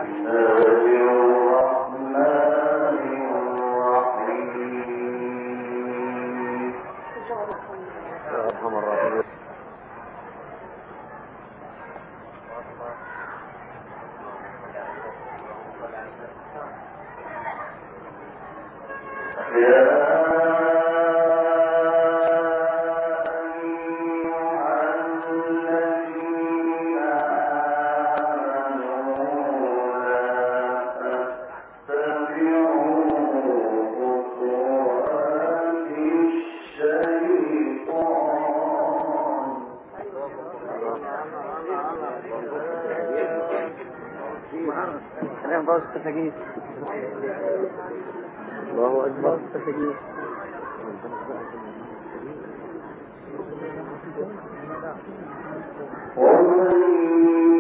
الله أكبر ومن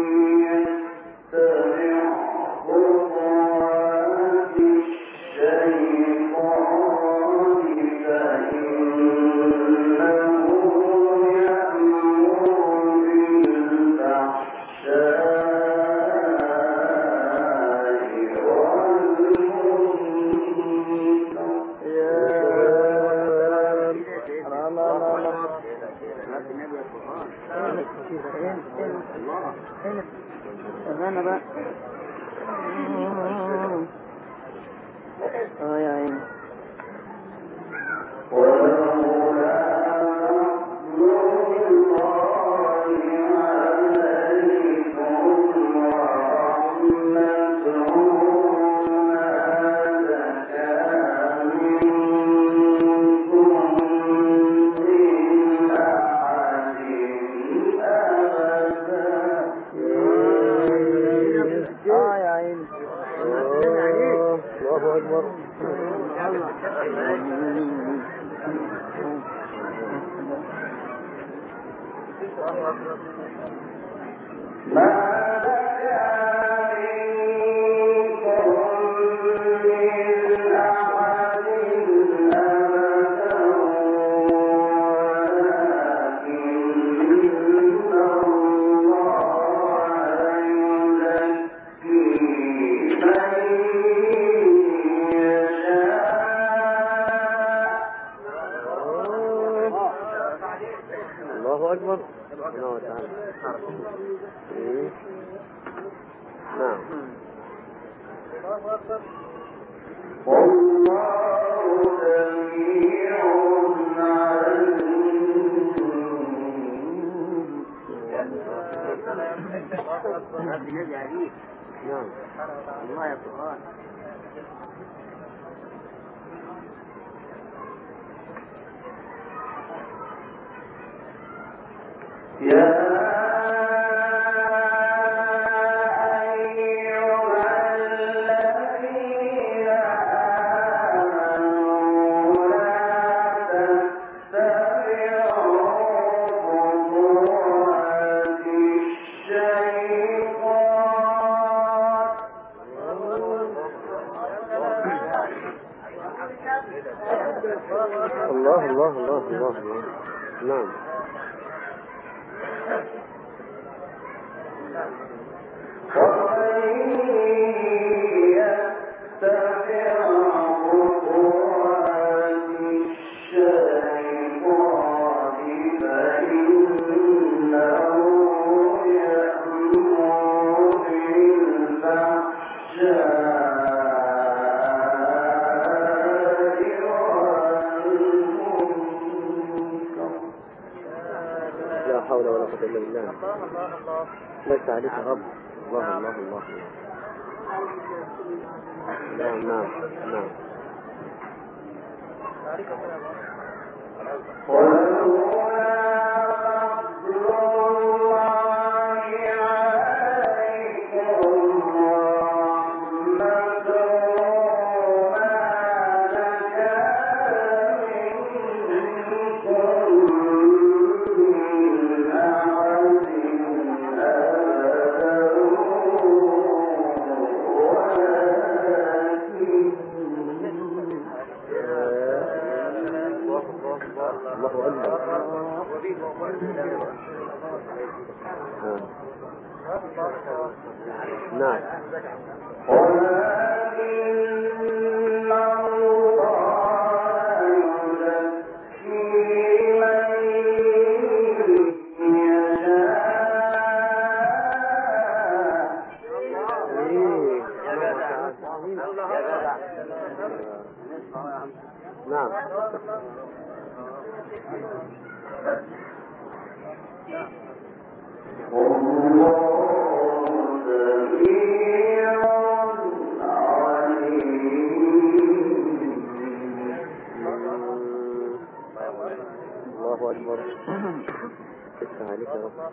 ليس عليك رب الله الله الله نعم نعم نعم نعم إيه. نعم الله أكبر افتح عليك يا رب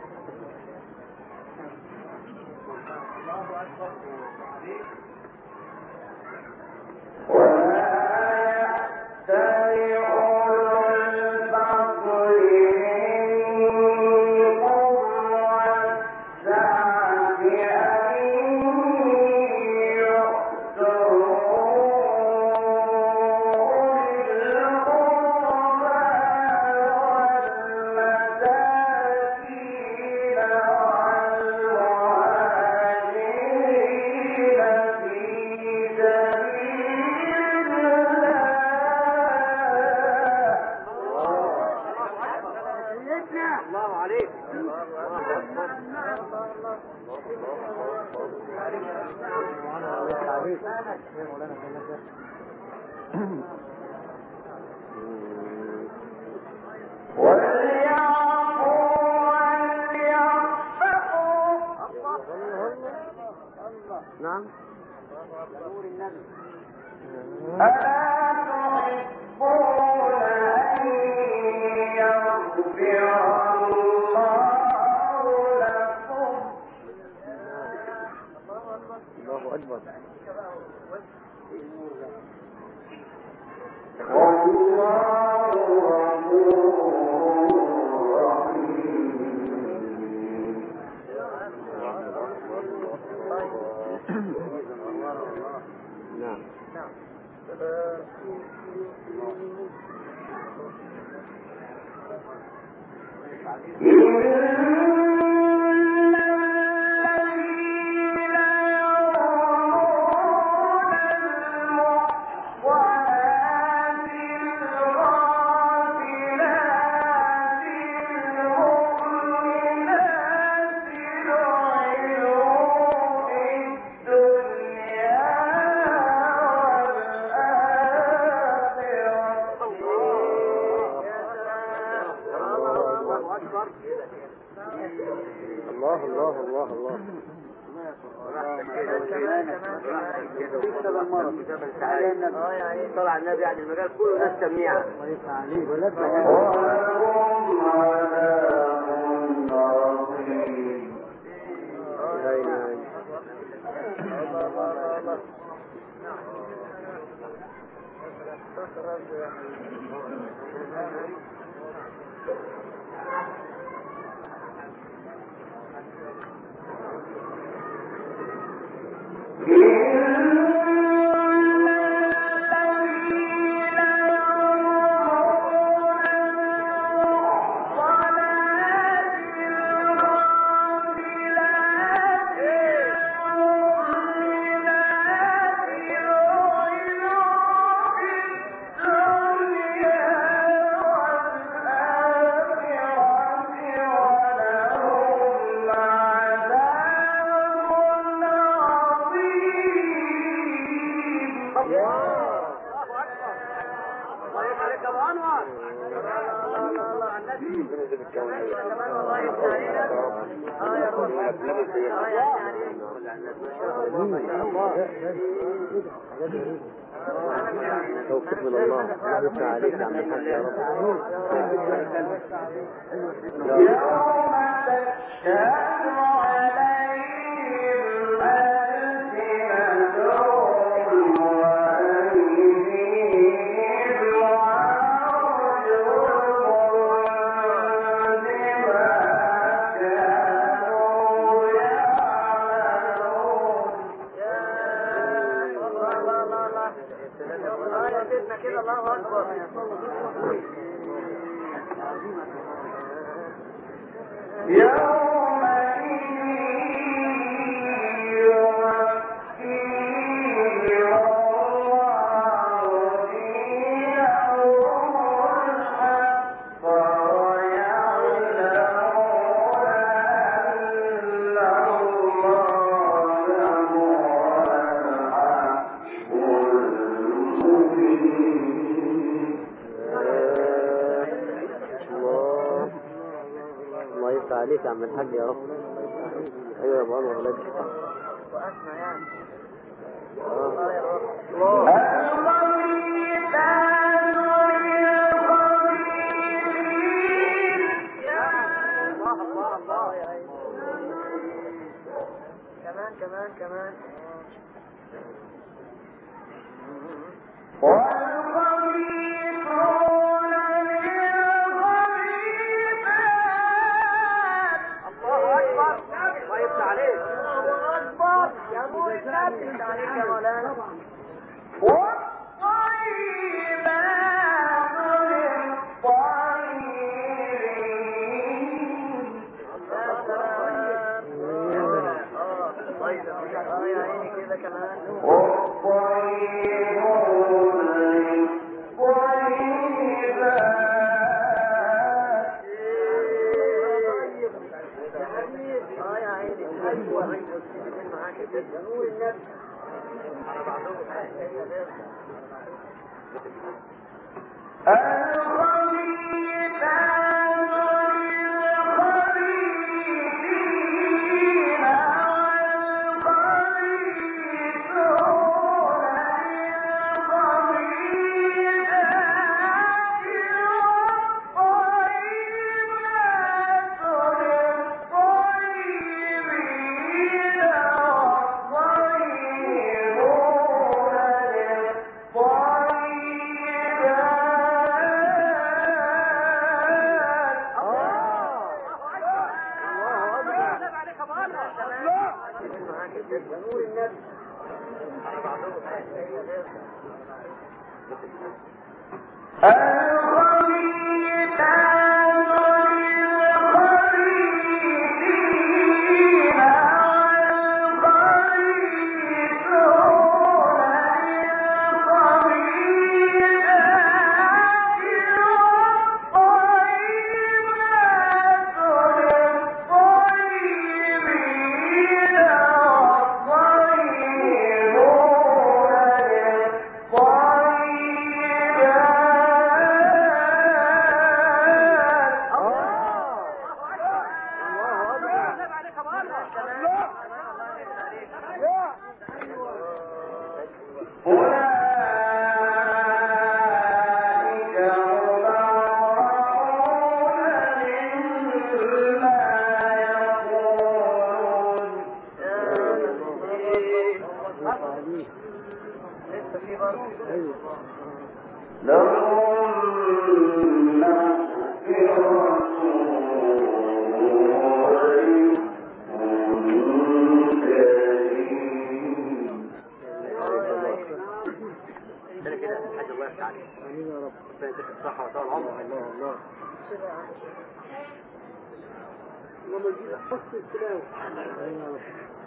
الله عليك نعم الله أكبر نعم الله الله الله الله طلع النبي يعني المجال كله ناس سميعة هاي هاي توفيق من الله يفتح عليك يا عم الحاج يا رب كده الله اكبر يوم عليك يا عم الحاج يا رب ايوه يا ابو انور لك وأسمع يعني آه. الله يا رب الله الله الله يا عيني كمان كمان كمان الله أكبر الله يفتح عليك الله أكبر يا أبو النبي يفتح عليك يا مولانا يا سلام اه طيب اه يا عيني كده كمان يا حبيبي اه يا عيني ايوه معاك كده نور النبي على بعضهم معاك كده نور النبي على بعضهم لسه في برضه كده كده الحاج الله يفتح عليك امين يا رب ربنا يديك الصحة وطول العمر الله الله لما يجي حسن التلاوة امين يا رب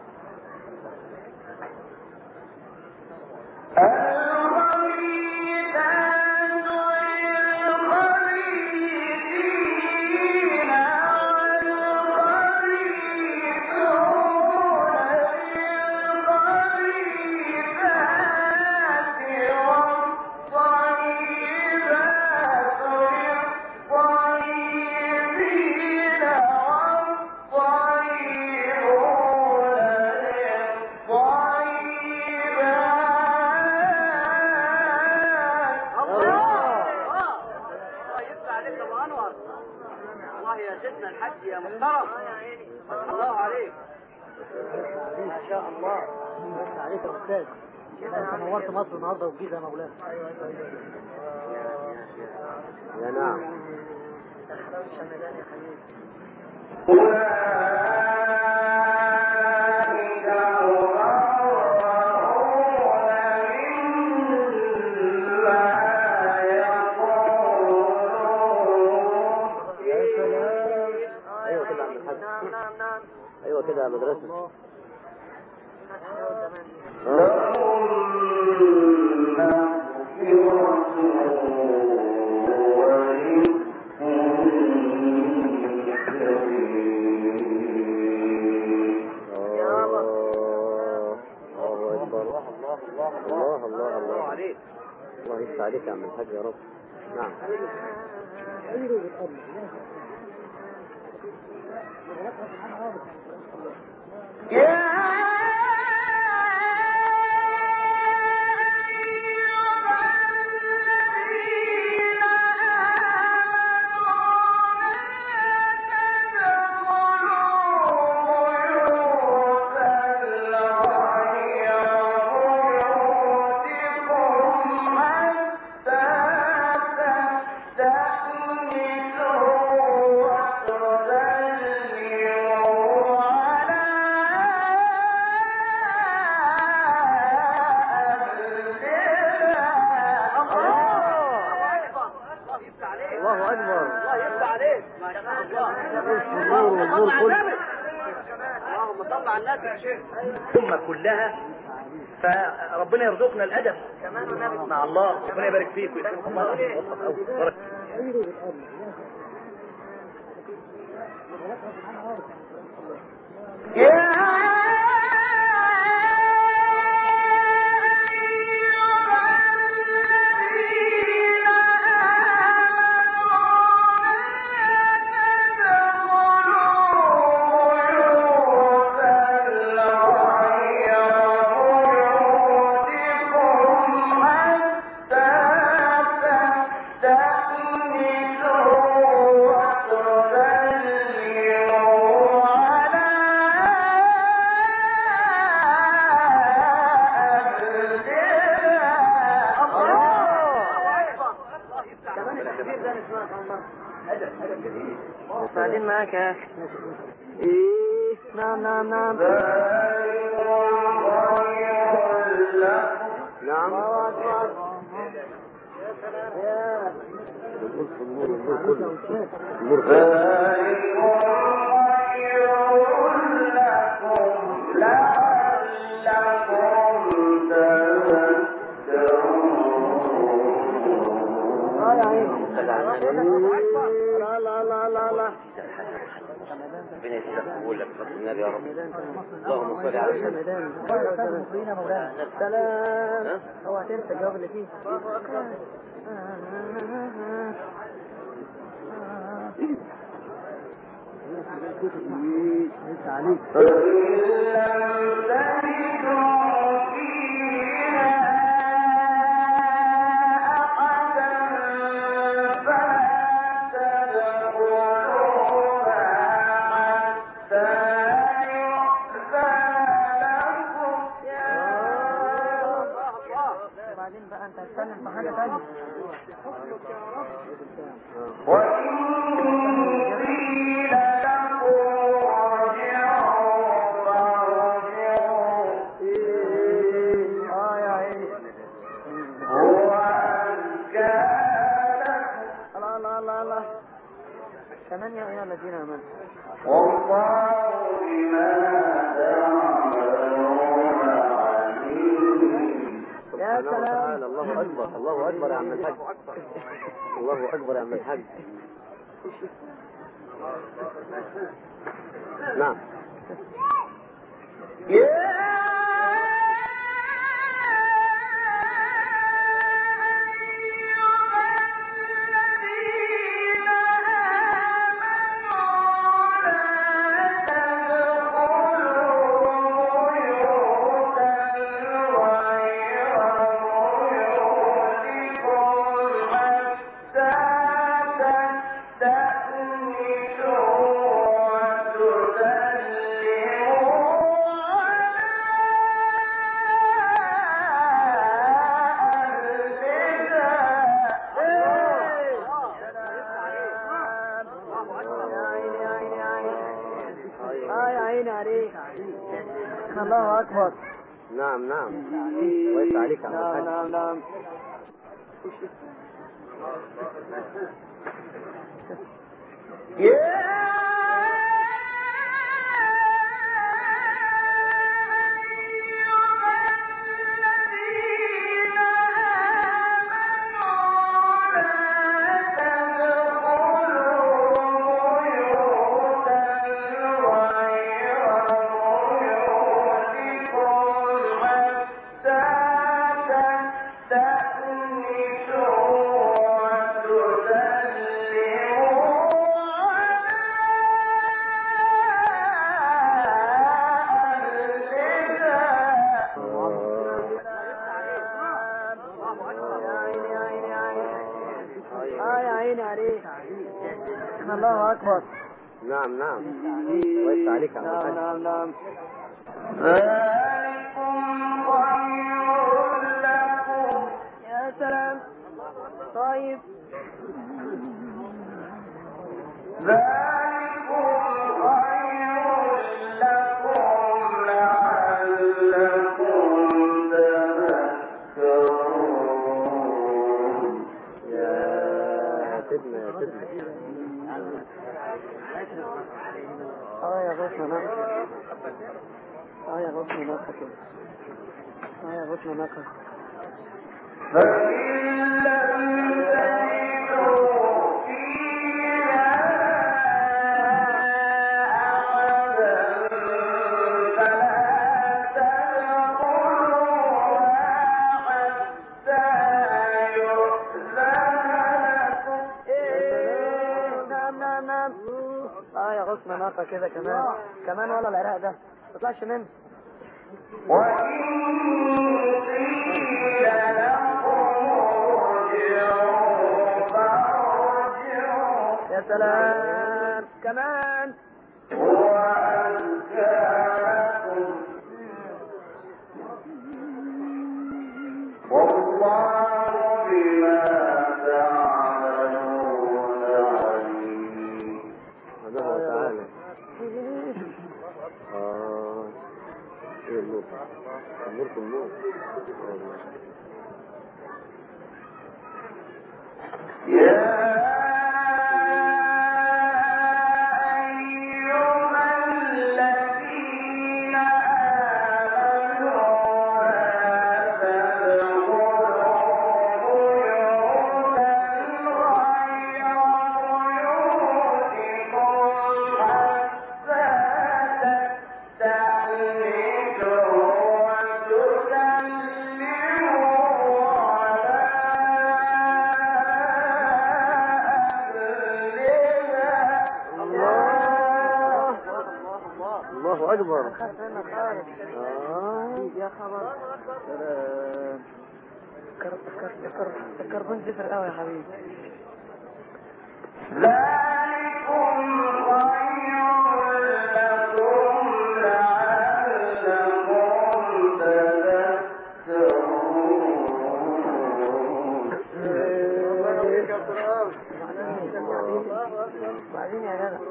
الله يفتح عليك يا ابو انور والله يا سيدنا الحاج يا محترم الله عليك ما شاء الله بس عليك يا استاذ انت نورت مصر النهارده والجيزه يا مولانا يا نعم حلاوة الشمالان يا حبيبي يا سلام اه أيوة يا كده عيني. عم الحاج. نعم نعم نعم ايوه كده يا مدرسة الله حلاوة كمان الله الله اكبر الله الله الله الله الله عليك الله يفتح عليك يا عم الحاج يا رب نعم ايوه بالقبل الله اكبر الله يفتح عليك ما شاء الله والنور والنور كله. اللهم صل على النبي يا شيخ الأمة كلها فربنا يرزقنا الأدب مع الله ربنا يبارك فيك ويكرمكم الله بارك. بعدين معاك يا اخي ايه نعم نعم نعم نعم يا النور النور كله النور كله اه يا عيني لا لا لا لا لا ربنا يستقبل لك بفضل النبي يا رب اللهم صل على محمد السلام اوعى تنسى الجواب اللي فيه انت عليك وبعدين بقى انت هتتكلم في حاجه ثانيه اه يا عيني لا لا لا لا كمان يا ايها الذين امنوا يا سبحانه وتعالى سلام الله اكبر الله اكبر يا عم الحاج الله اكبر يا عم الحاج نعم اه يا عيني عليك الله اكبر نعم نعم كويس عليك يا عم نعم الحاج نعم نعم تستأنسوا وتسلموا الله اكبر نعم نعم الله يفتح عليك يا عم نعم الحاج نعم نعم يا سلام طيب يا سيدنا يا سيدنا اه يا غصن ناقة اه يا غصن ناقة كده اه يا غصن ناقة إيه، نعم نعم نعم اه يا غصن ناقة كده كمان كمان ولا العراق ده ما تطلعش منه يا سلام كمان هذا هو تعالى اه ايه النور النور في النور الله اكبر خدت منك خالص اه يا خبر سلام كر كر كر الكربون زفر قوي يا حبيبي بعدين يا جدع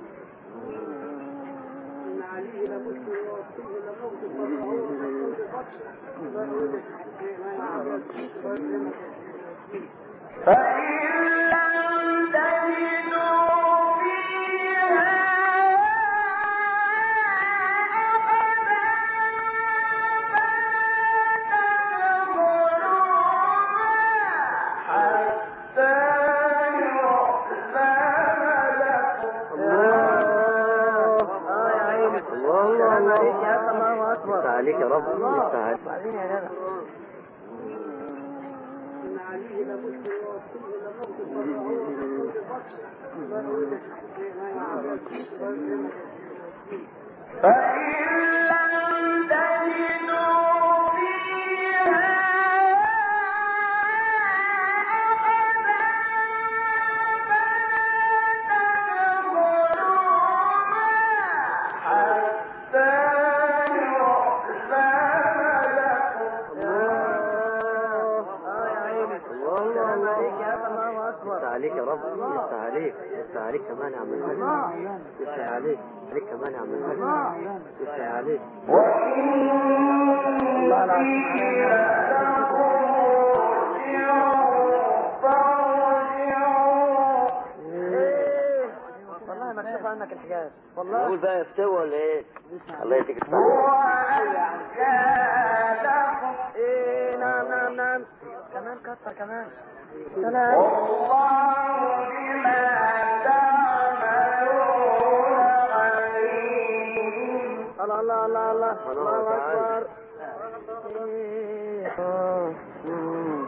اه يا عيني الله الله سلام عليك الله يا أخي، الله اكبر يفتح عليك يا رب يفتح عليك بعدين يا جدع اه يا عيني الله الله سلام عليك الله يا أخي، الله يفتح اكبر عليك يا رب يفتح عليك يفتح عليك كمان يا عم الحاج يفتح عليك عليك كمان يا عم الحاج يفتح عليك الله العظيم إيه، والله مكشوف عنك الحجاز والله نقول بقى يفتوى ولا ايه؟ الله يديك الصحة ايه نعم نعم نعم كمان كتر كمان سلام الله الله الله الله سبحانه الله وتعالى. اكبر إيه، آه، مم.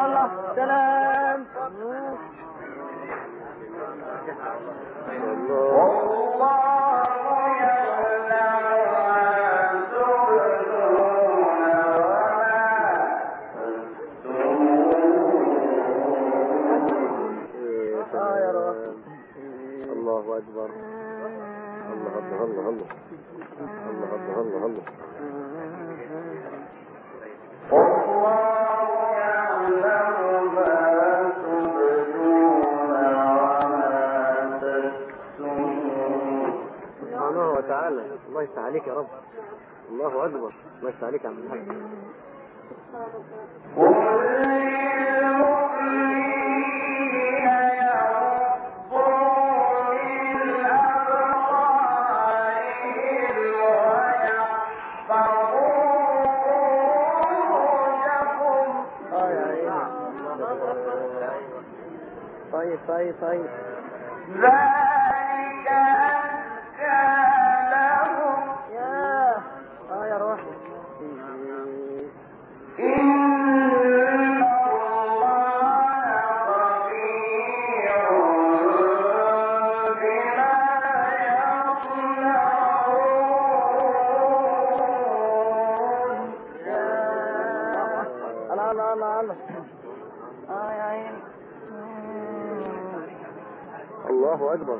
الله سلام الله يا آه يا رب. سلام. الله أكبر الله الله الله الله الله الله الله الله سبحانه وتعالى الله يفتح عليك يا رب الله أكبر الله يفتح عليك يا عم الحاج اه يا عيني طيب طيب طيب يا اه يا روحي الله الله الله الله اه يا عيني الله أكبر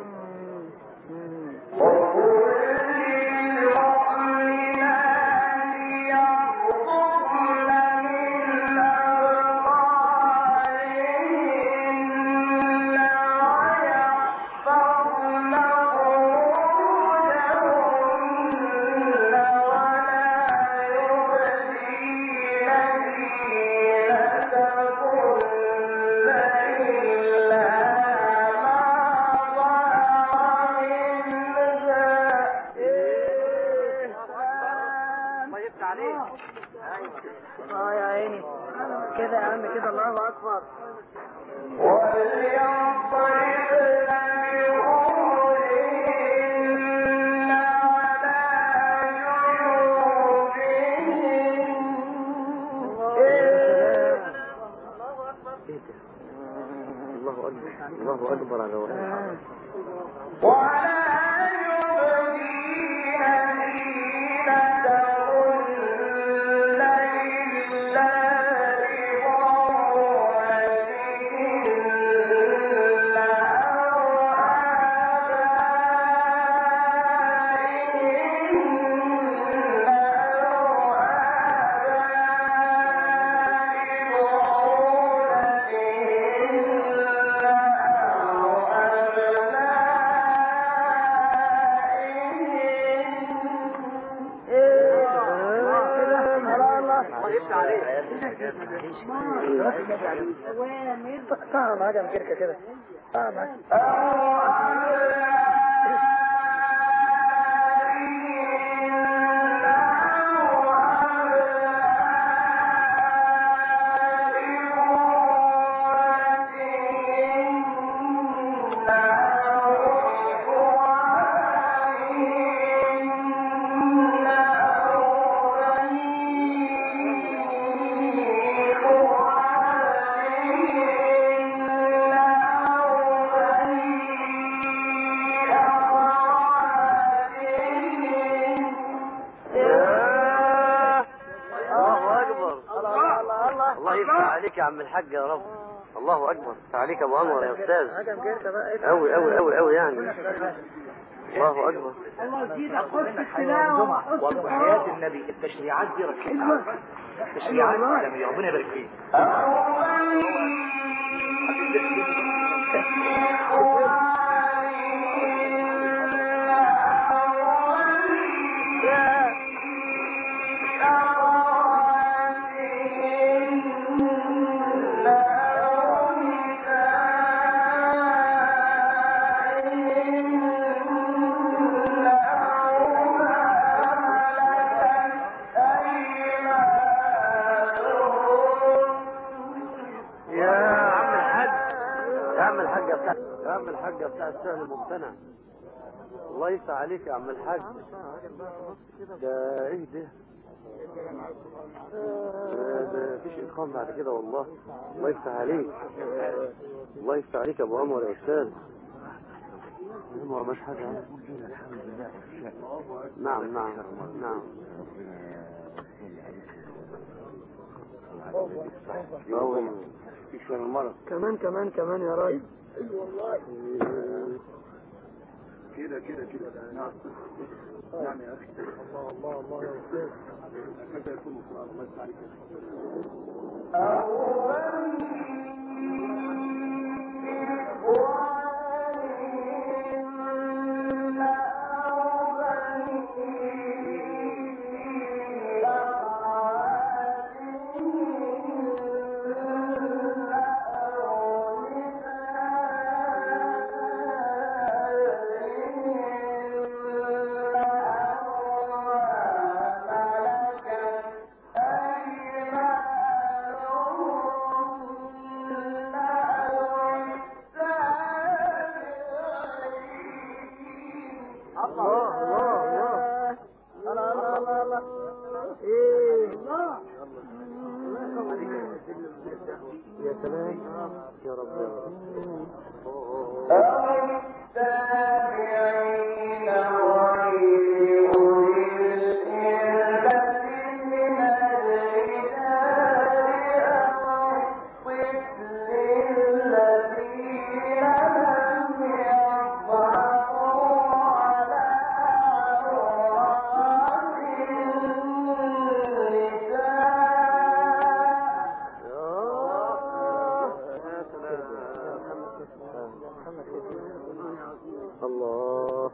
الله يفتح عليك اه يا عيني كده يا عم كده الله اكبر إيه ده؟ الله أكبر الله أكبر على واحد الله يفتح عليك طعم هذا مكركة كده طعم الله أكبر الله الله الله الله يفتح عليك يا عم الحاج يا رب الله أكبر يفتح عليك يا أبو أنور يا أستاذ هذا مكركة بقى أوي أوي أوي أوي يعني الله أكبر وحياة النبي التشريعات دي ركزها تشريعات عالمية ربنا يبارك فيك يا عم الحاج يا عم الحاج بتاع يا عم الحاج بتاع السهل الممتنع الله يفتح عليك يا عم الحاج ده ايه ده ما فيش اتقان بعد كده والله الله يفتح عليك الله يفتح عليك يا ابو عمر يا استاذ ما هو مش حاجه نعم نعم نعم أول يكسر المرض كمان كمان كمان يا راجل كده كده كده نعم نعم يا اخي الله الله الله يا استاذ متى يكون القران الله يفتح عليك الله الله الله الله الله الله ايه يا سلام يا رب يا رب يا سلام الله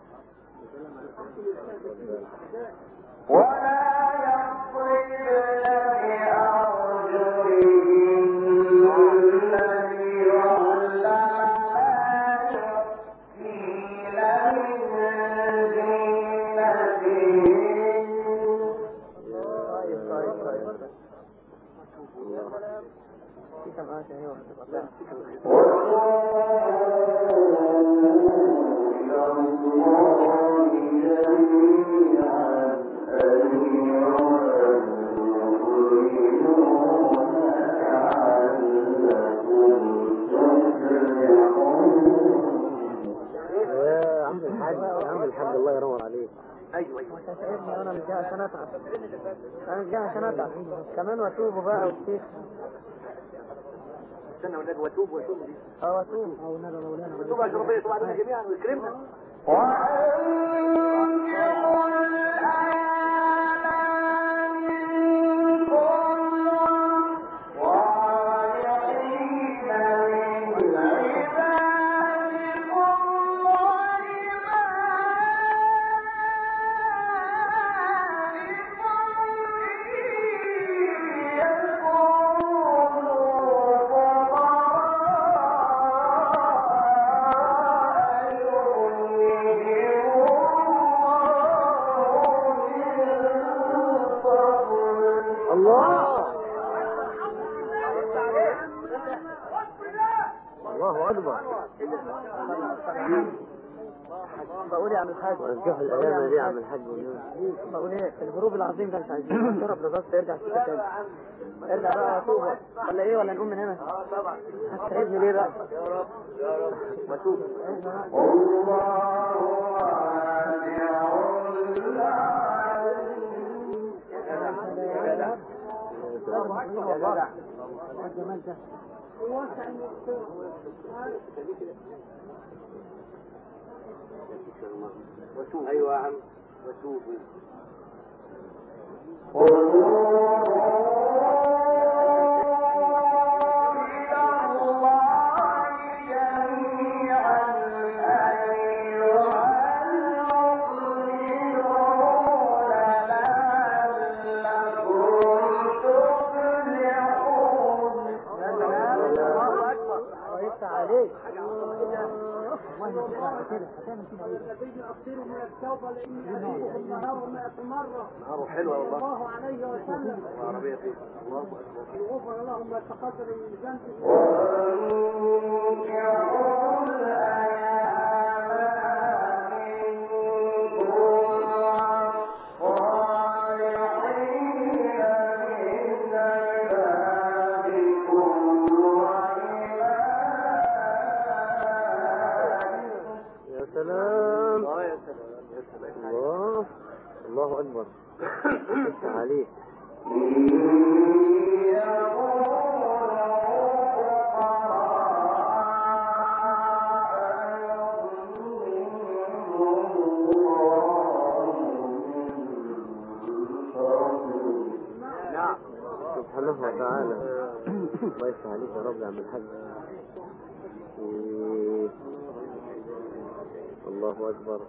طيب طيب طيب في كم آية ايوه يا عم الحاج يا عم الحاج الله ينور عليك ايوه ايوه انت سايبني وانا مش جاي عشان اتعب انا مش جاي عشان اتعب كمان واتوب بقى وكتير استنى والنبي واتوب واتوب دي اه واتوب او ندى مولانا واتوب عشان ربنا يتوب علينا جميعا ويكرمنا الله الله اكبر بقول يا عم الحاج وانكحوا الايام دي يا عم الحاج بقول ايه الجروب العظيم ده مش عايزين نشرب بس يرجع السكه تاني ارجع بقى واتوب ولا ايه ولا نقوم من هنا طبعا هتسعدني ليه بقى يا رب يا رب واتوب يا جدع يا جدع الجمال ده واتوب ايوه يا عم واتوبوا الله اكبر الله يفتح عليك والله كده هتعمل كده نهاره حلوه والله الله عليه وسلم العربيه فيه الله اكبر غفر اللهم تقبل من ذنبك الصالحين أكبر افتح عليك نعم سبحانه وتعالى الله يفتح عليك يا رب يا عم الحاج إيه. الله أكبر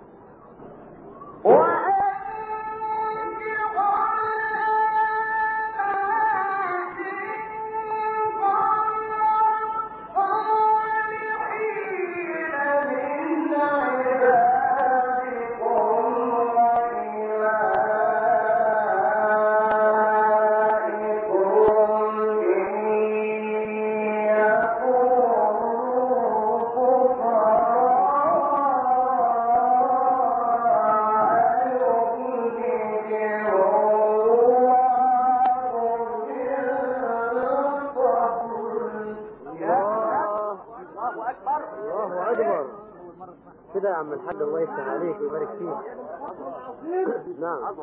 الله اكبر الله أكبر كده يا عم الحاج الله يفتح عليك ويبارك فيك نعم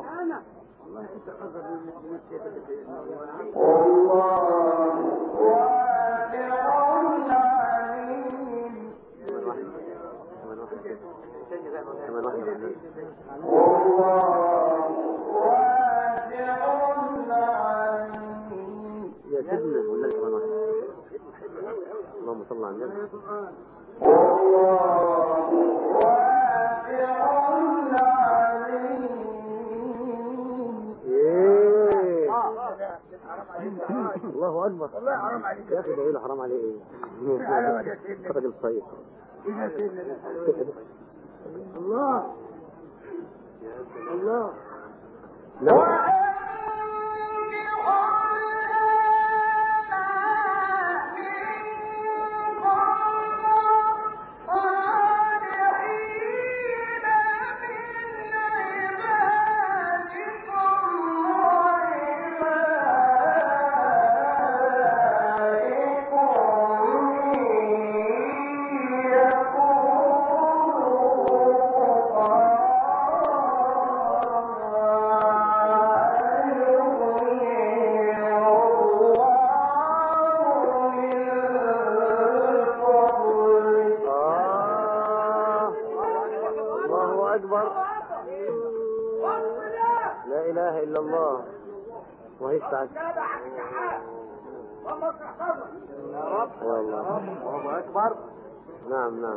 كمان واحد كمان واحد كمان واحد يا عم. يا سيدنا ولا كمان واحد اللهم صل على النبي إيه. الله اكبر والله حرام عليك يا اخي ده ايه حرام عليه ايه راجل طيب إذا سيدنا الله الله نعم آه. الله أكبر لا إله إلا الله ويفتح يا رب والله الله اكبر نعم نعم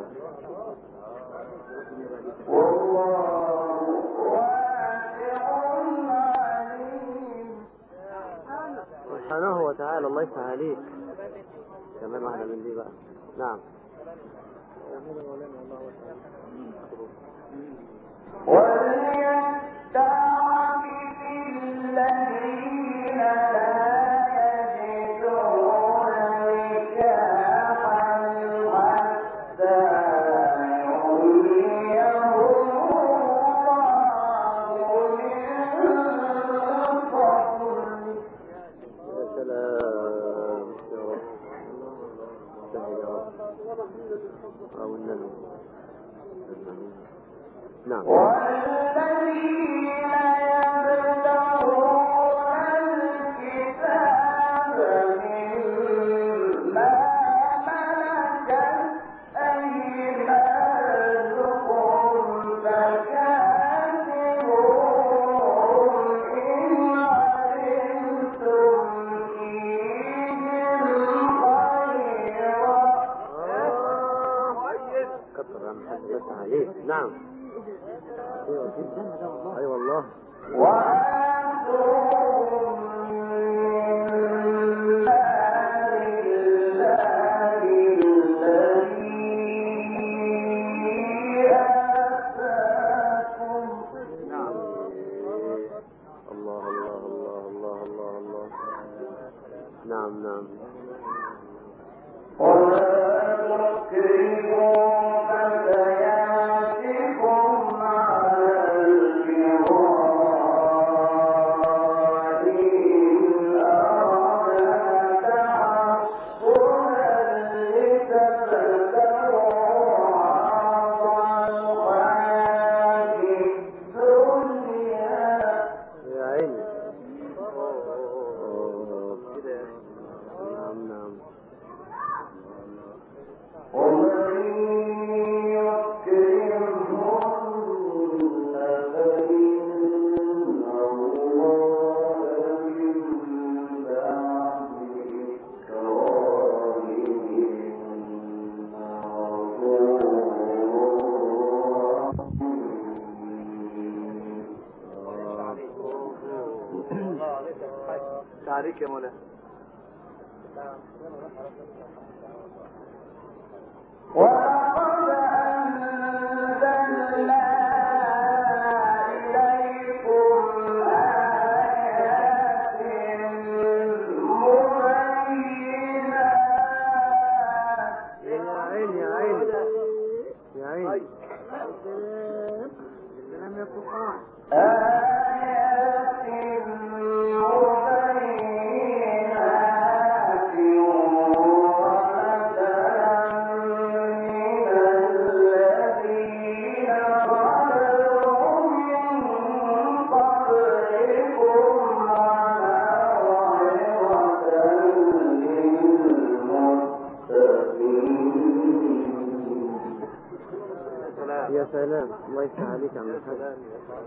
سبحانه وتعالى الله يفتح عليك كمان واحدة من دي بقى نعم يا سلام يا رب سهل يا رب أو النبي نعم كتر يا عم الحاج الله يفتح عليك نعم ايوه كده اي والله نعم الله الله الله الله الله الله نعم نعم فتياتكم على الفراش عليك يا مولانا ولقد أنزلنا إليكم آيات مبينات يا عيني يا عيني يا عيني آيات مبينات ومثلا من الذين خلوا من قبلكم وموعظة للمتقين يا سلام الله يفتح عليك يا عم الحاج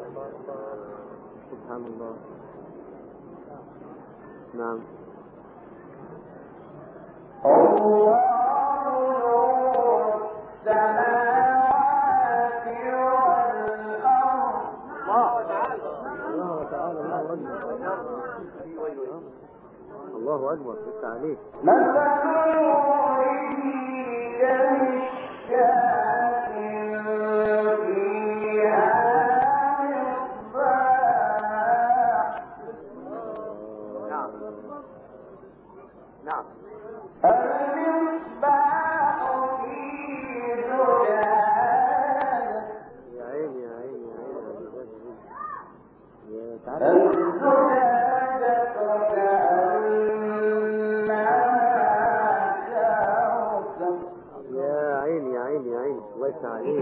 سبحان الله نعم الله نور السماوات والأرض الله تعالى الله اكبر الله اكبر يفتح عليك مثل نوره كمشكاة فيها مصباح نعم نعم المصباح في زجاجة يا عيني يا عيني يا عيني يا زجاج يا تعالى الزجاجة كأنها كوكب يا عيني يا عيني يا عيني الله يفتح عليك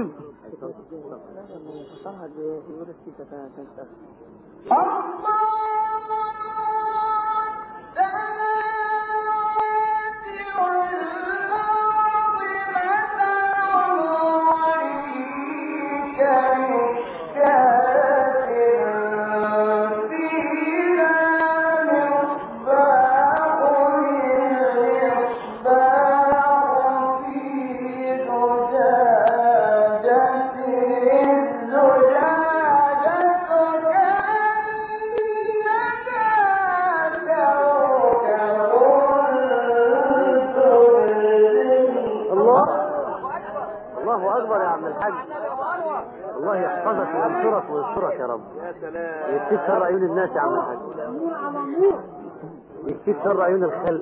الله الله اكبر يا عم الحاج الله يحفظك وينصرك ويسترك يا رب يا سلام يكفيك شر عيون الناس يا عم الحاج يكفيك شر عيون الخلق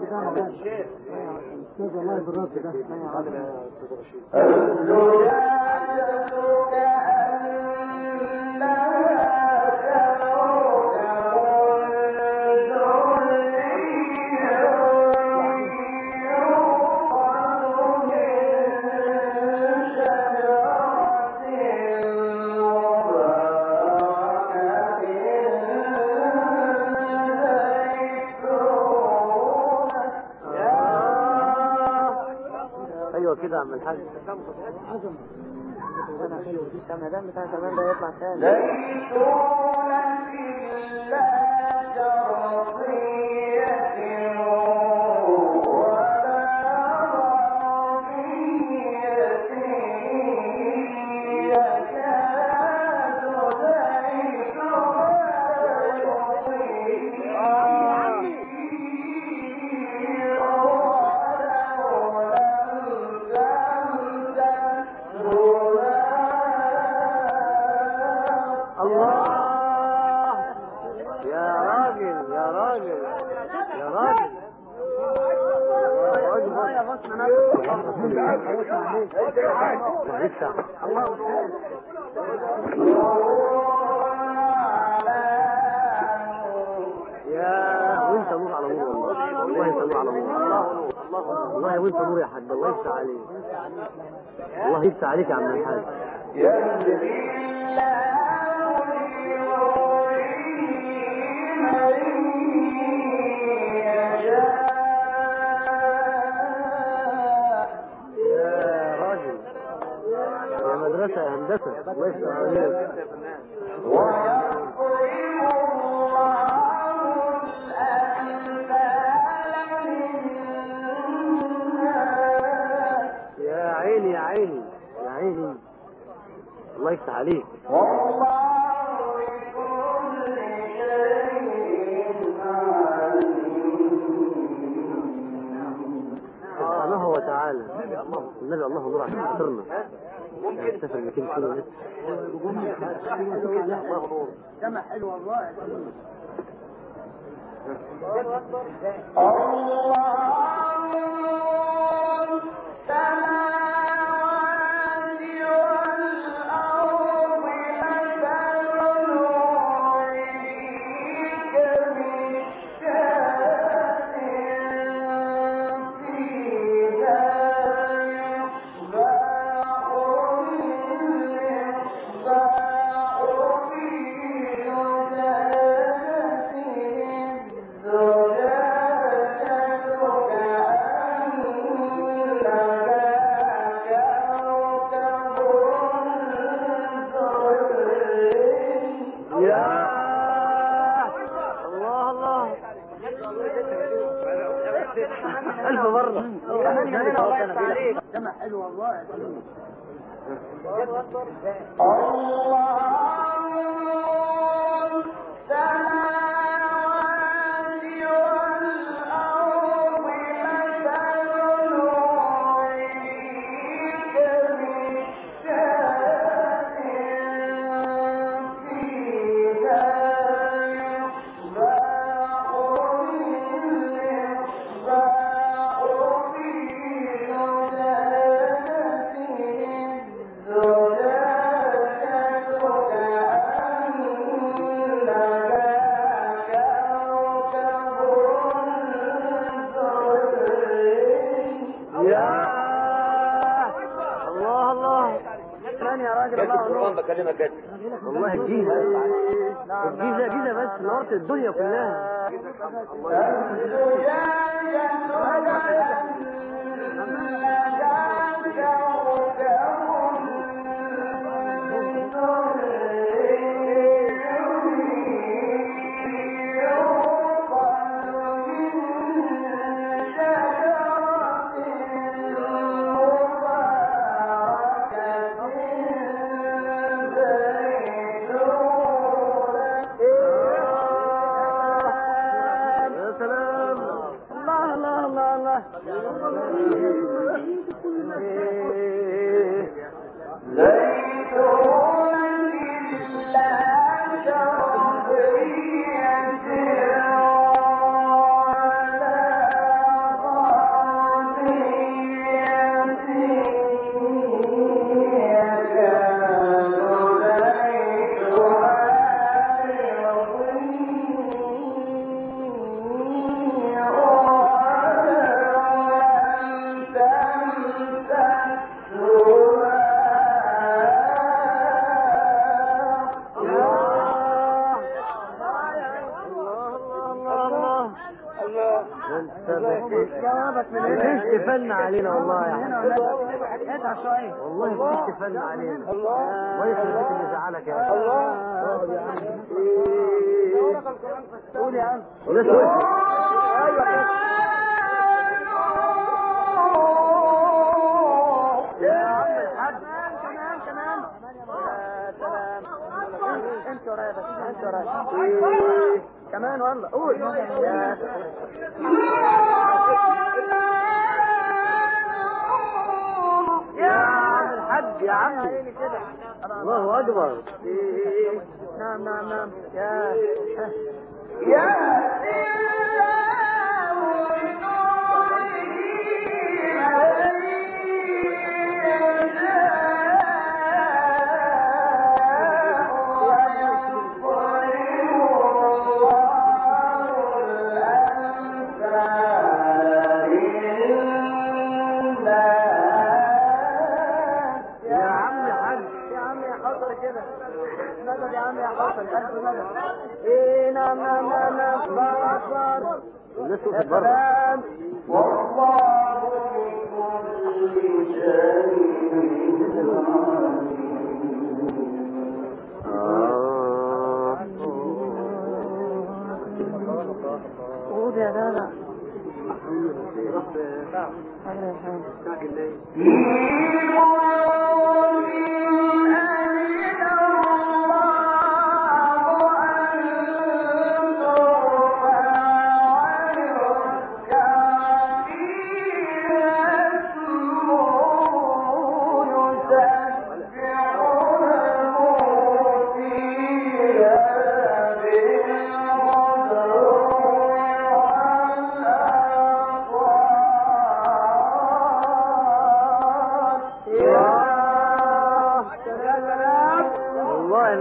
ايوه كده يا عم الحاج زيتون إلا شرقية ولا رقية يكاد الله يا راجل يا راجل يا راجل الله اكبر يا وانت نور على نور والله والله انت نور على نور والله وانت نور يا حاج الله يفتح عليك الله يفتح عليك يا عم الحاج يا راجل يا مدرسة يا هندسة الله يفتح عليك يا عيني يا عيني يا عيني الله يفتح عليك والله بكل شيء عليم سبحانه وتعالى النبي الله نور عشان خاطرنا نسافر 200 كيلو متر سمع حلو والله الله الله ألف مرة كمان كمان الله يفتح عليك سمع حلو والله الله الله كمان يا راجل الله القرآن نور بكلمك جد والله الجيزة الجيزة جيزة بس نورت الدنيا كلها يا سلام الله الله الله الله جوابك من هنا مفيش تفن علينا والله يا هنا عم ولا ادعى شوية والله مفيش تفن علينا ويخرب بيت اللي زعلك يا عم اقعد يا عم قول يا عم والناس وقفت يا عم الحاج كمان كمان يا سلام انت ورايا بس انت ورايا كمان والله قول يا يا عم الحاج يا عمي الله أكبر نعم نعم نعم يا يا عم يا حاج يا عم يا حصل كده مدد يا عم يا حصل ألف مدد إيه نعم نعم نعم نعم الله أكبر الناس يا وقفت بره سلام آه. قول يا دادا حاجة يا حاج Yeah.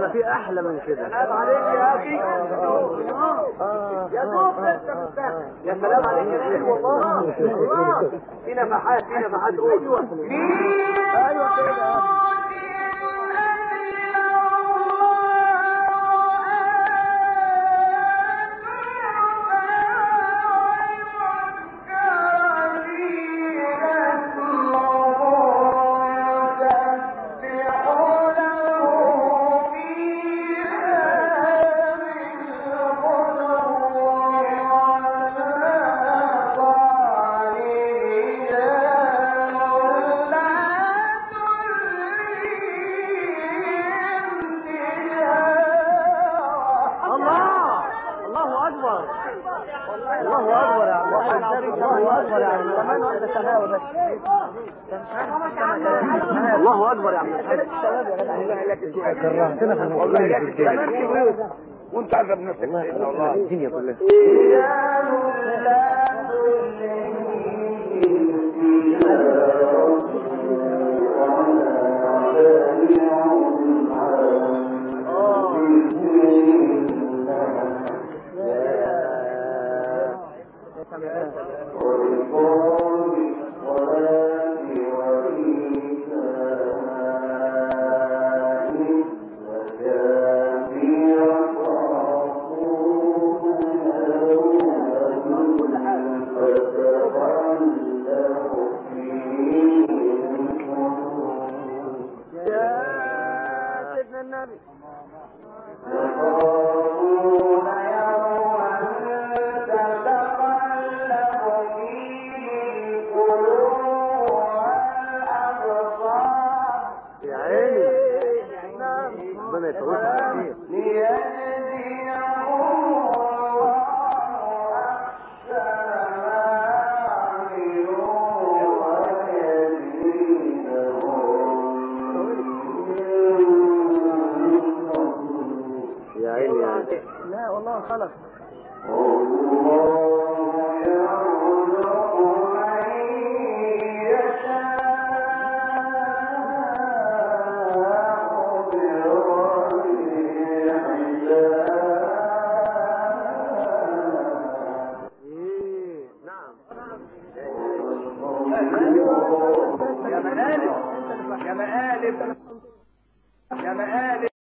ولا في احلى من كده سلام عليك يا اخي يا دوب انت مستهزئ يا سلام عليك يا شيخ والله الله في نفحات في نفحات قول ايوه كده الله الله اكبر الله اكبر يا عم الله اكبر يا عم كمان واحدة سماوي بس الله اكبر يا عم كرهتنا في الموضوع وانت عارف بنفسك والله الدنيا كلها يا سيدنا النبي يا عيني نعم ربنا يفوتها خير يا عيني يا عيني لا والله خلص إيه، نعم يا مقالب يا مقالب